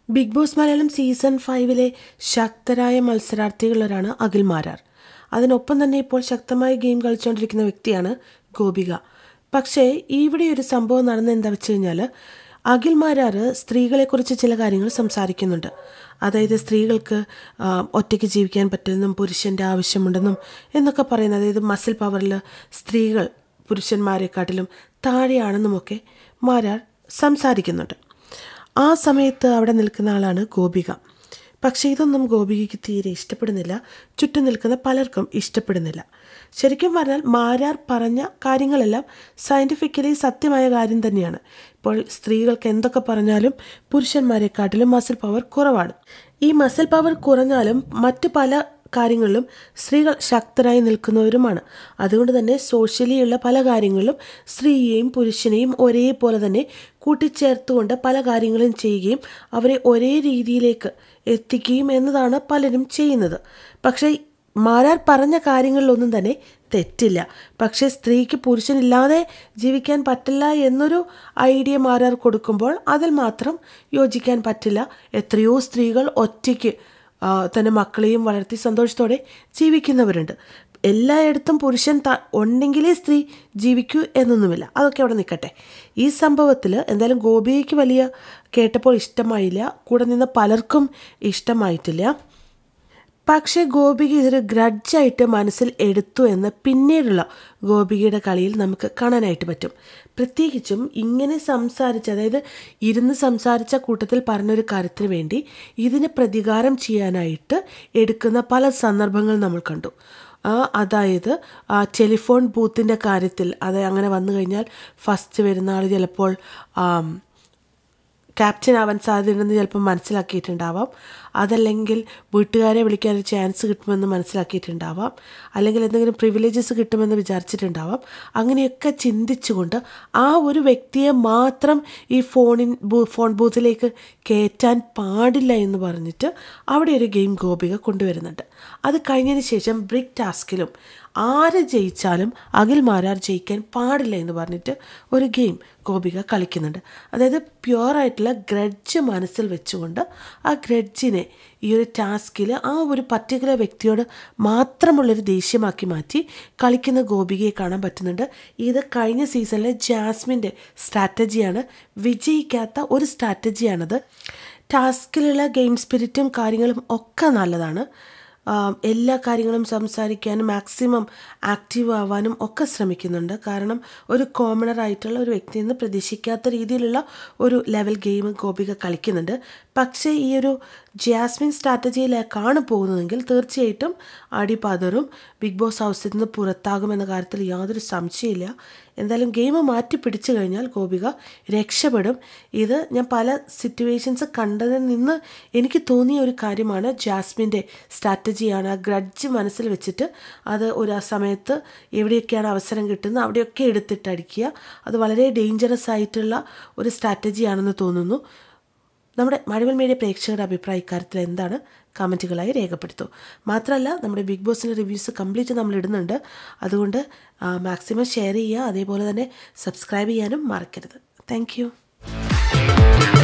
big boss Malayalam season ഫൈവിലെ ശക്തരായ മത്സരാർത്ഥികളിലൊരാണ് അഖിൽ മാരാർ അതിനൊപ്പം തന്നെ ഇപ്പോൾ ശക്തമായ ഗെയിം കളിച്ചുകൊണ്ടിരിക്കുന്ന വ്യക്തിയാണ് ഗോപിക പക്ഷേ ഇവിടെ ഒരു സംഭവം നടന്നത് എന്താ വെച്ച് കഴിഞ്ഞാൽ അഖിൽ മാരാർ സ്ത്രീകളെക്കുറിച്ച് ചില കാര്യങ്ങൾ സംസാരിക്കുന്നുണ്ട് അതായത് സ്ത്രീകൾക്ക് ആ, ഒറ്റയ്ക്ക് ജീവിക്കാൻ പറ്റുമെന്നും പുരുഷൻ്റെ ആവശ്യമുണ്ടെന്നും എന്നൊക്കെ പറയുന്നത് അതായത് മസിൽ പവറിൽ സ്ത്രീകൾ പുരുഷന്മാരെക്കാട്ടിലും താഴെയാണെന്നുമൊക്കെ മാരാർ സംസാരിക്കുന്നുണ്ട് ആ സമയത്ത് അവിടെ നിൽക്കുന്ന ആളാണ് ഗോപിക പക്ഷേ ഇതൊന്നും ഗോപികയ്ക്ക് തീരെ ഇഷ്ടപ്പെടുന്നില്ല ചുറ്റും നിൽക്കുന്ന പലർക്കും ഇഷ്ടപ്പെടുന്നില്ല ശരിക്കും പറഞ്ഞാൽ മാരാർ പറഞ്ഞ കാര്യങ്ങളെല്ലാം സയൻറ്റിഫിക്കലി സത്യമായ കാര്യം തന്നെയാണ് ഇപ്പോൾ സ്ത്രീകൾക്ക് എന്തൊക്കെ പറഞ്ഞാലും പുരുഷന്മാരെക്കാട്ടിലും മസിൽ പവർ കുറവാണ് ഈ മസിൽ പവർ കുറഞ്ഞാലും മറ്റു പല കാര്യങ്ങളിലും സ്ത്രീകൾ ശക്തരായി നിൽക്കുന്നവരുമാണ് അതുകൊണ്ട് തന്നെ സോഷ്യലി ഉള്ള പല കാര്യങ്ങളിലും സ്ത്രീയെയും പുരുഷനെയും ഒരേപോലെ തന്നെ കൂട്ടിച്ചേർത്തുകൊണ്ട് പല കാര്യങ്ങളും ചെയ്യുകയും അവരെ ഒരേ രീതിയിലേക്ക് എത്തിക്കുകയും എന്നതാണ് പലരും ചെയ്യുന്നത് പക്ഷേ മാരാർ പറഞ്ഞ കാര്യങ്ങളിലൊന്നും തന്നെ തെറ്റില്ല പക്ഷേ സ്ത്രീക്ക് പുരുഷനില്ലാതെ ജീവിക്കാൻ പറ്റില്ല എന്നൊരു ഐഡിയ മാരാർ കൊടുക്കുമ്പോൾ അതിൽ മാത്രം യോജിക്കാൻ പറ്റില്ല എത്രയോ സ്ത്രീകൾ ഒറ്റയ്ക്ക് ആ, തൻ്റെ മക്കളെയും വളർത്തി സന്തോഷത്തോടെ ജീവിക്കുന്നവരുണ്ട് എല്ലായിടത്തും പുരുഷൻ ത ഉണ്ടെങ്കിലേ സ്ത്രീ ജീവിക്കൂ എന്നൊന്നുമില്ല അതൊക്കെ അവിടെ നിൽക്കട്ടെ ഈ സംഭവത്തിൽ എന്തായാലും ഗോപികയ്ക്ക് വലിയ കേട്ടപ്പോൾ ഇഷ്ടമായില്ല കൂടെ നിന്ന് പലർക്കും ഇഷ്ടമായിട്ടില്ല പക്ഷേ ഗോപിക ഇതൊരു ഗ്രഡ്ജായിട്ട് മനസ്സിൽ എടുത്തു എന്ന് പിന്നീടുള്ള ഗോപികയുടെ കളിയിൽ നമുക്ക് കാണാനായിട്ട് പറ്റും പ്രത്യേകിച്ചും ഇങ്ങനെ സംസാരിച്ച അതായത് ഇരുന്ന് സംസാരിച്ച കൂട്ടത്തിൽ പറഞ്ഞൊരു കാര്യത്തിന് വേണ്ടി ഇതിന് പ്രതികാരം ചെയ്യാനായിട്ട് എടുക്കുന്ന പല സന്ദർഭങ്ങൾ നമ്മൾ കണ്ടു ആ, അതായത് ആ ടെലിഫോൺ ബൂത്തിൻ്റെ കാര്യത്തിൽ അത് അങ്ങനെ വന്നു കഴിഞ്ഞാൽ ഫസ്റ്റ് വരുന്ന ആൾ ചിലപ്പോൾ ആം, ക്യാപ്റ്റൻ ആവാൻ സാധ്യതയുണ്ടെന്ന് ചിലപ്പോൾ മനസ്സിലാക്കിയിട്ടുണ്ടാവാം അതല്ലെങ്കിൽ വീട്ടുകാരെ വിളിക്കാൻ ഒരു ചാൻസ് കിട്ടുമെന്ന് മനസ്സിലാക്കിയിട്ടുണ്ടാവാം അല്ലെങ്കിൽ എന്തെങ്കിലും പ്രിവിലേജസ് കിട്ടുമെന്ന് വിചാരിച്ചിട്ടുണ്ടാവാം അങ്ങനെയൊക്കെ ചിന്തിച്ചുകൊണ്ട് ആ ഒരു വ്യക്തിയെ മാത്രം ഈ ഫോണിൻ ബൂ ഫോൺ ബൂത്തിലേക്ക് കയറ്റാൻ പാടില്ല എന്ന് പറഞ്ഞിട്ട് അവിടെ ഒരു ഗെയിം ഗോപിക കൊണ്ടുവരുന്നുണ്ട് അത് കഴിഞ്ഞതിന് ശേഷം ബ്രിക്ക് ടാസ്കിലും ആര് ജയിച്ചാലും അഖിൽ മാരാർ ജയിക്കാൻ പാടില്ല എന്ന് പറഞ്ഞിട്ട് ഒരു ഗെയിം ഗോപിക കളിക്കുന്നുണ്ട് അതായത് പ്യുവറായിട്ടുള്ള ഗ്രഡ്ജ് മനസ്സിൽ വെച്ചുകൊണ്ട് ആ ഗ്രഡ്ജിനെ ഈ ഒരു ടാസ്കിൽ ആ ഒരു പർട്ടിക്കുലർ വ്യക്തിയോട് മാത്രമുള്ളൊരു ദേഷ്യമാക്കി മാറ്റി കളിക്കുന്ന ഗോപികയെ കാണാൻ പറ്റുന്നുണ്ട് ഇത് കഴിഞ്ഞ സീസണിലെ ജാസ്മിൻ്റെ സ്ട്രാറ്റജിയാണ് വിജയിക്കാത്ത ഒരു സ്ട്രാറ്റജിയാണത് ടാസ്കിലുള്ള ഗെയിം സ്പിരിറ്റും കാര്യങ്ങളും ഒക്കെ നല്ലതാണ് ആം, എല്ലാ കാര്യങ്ങളും സംസാരിക്കാനും മാക്സിമം ആക്റ്റീവ് ആവാനും ഒക്കെ ശ്രമിക്കുന്നുണ്ട് കാരണം ഒരു കോമണർ ആയിട്ടുള്ള ഒരു വ്യക്തിയിൽ നിന്ന് പ്രതീക്ഷിക്കാത്ത രീതിയിലുള്ള ഒരു ലെവൽ ഗെയിം ഗോപിക കളിക്കുന്നുണ്ട് പക്ഷേ ഈ ഒരു ജാസ്മിൻ സ്ട്രാറ്റജിയിലേക്കാണ് പോകുന്നതെങ്കിൽ തീർച്ചയായിട്ടും അടിപതറും ബിഗ് ബോസ് ഹൗസിൽ നിന്ന് പുറത്താകുമെന്ന കാര്യത്തിൽ യാതൊരു സംശയമില്ല എന്തായാലും ഗെയിം മാറ്റി പിടിച്ചു കഴിഞ്ഞാൽ ഗോപിക രക്ഷപ്പെടും ഇത് ഞാൻ പല സിറ്റുവേഷൻസ് കണ്ടതിൽ നിന്ന് എനിക്ക് തോന്നിയ ഒരു കാര്യമാണ് ജാസ്മിൻ്റെ സ്ട്രാറ്റജിയാണ് ആ ഗ്രഡ്ജ് മനസ്സിൽ വെച്ചിട്ട് അത് ഒരു ആ സമയത്ത് എവിടെയൊക്കെയാണ് അവസരം കിട്ടുന്നത് അവിടെയൊക്കെ എടുത്തിട്ടടിക്കുക അത് വളരെ ഡേഞ്ചറസ് ആയിട്ടുള്ള ഒരു സ്ട്രാറ്റജിയാണെന്ന് തോന്നുന്നു നമ്മുടെ മഴവിൽ മീഡിയ പ്രേക്ഷകരുടെ അഭിപ്രായ ഇക്കാര്യത്തിൽ എന്താണ് കമൻറ്റുകളായി രേഖപ്പെടുത്തൂ മാത്രമല്ല നമ്മുടെ ബിഗ് ബോസിൻ്റെ റിവ്യൂസ് കംപ്ലീറ്റ് നമ്മൾ ഇടുന്നുണ്ട് അതുകൊണ്ട് മാക്സിമം ഷെയർ ചെയ്യുക അതേപോലെ തന്നെ സബ്സ്ക്രൈബ് ചെയ്യാനും മറക്കരുത് താങ്ക്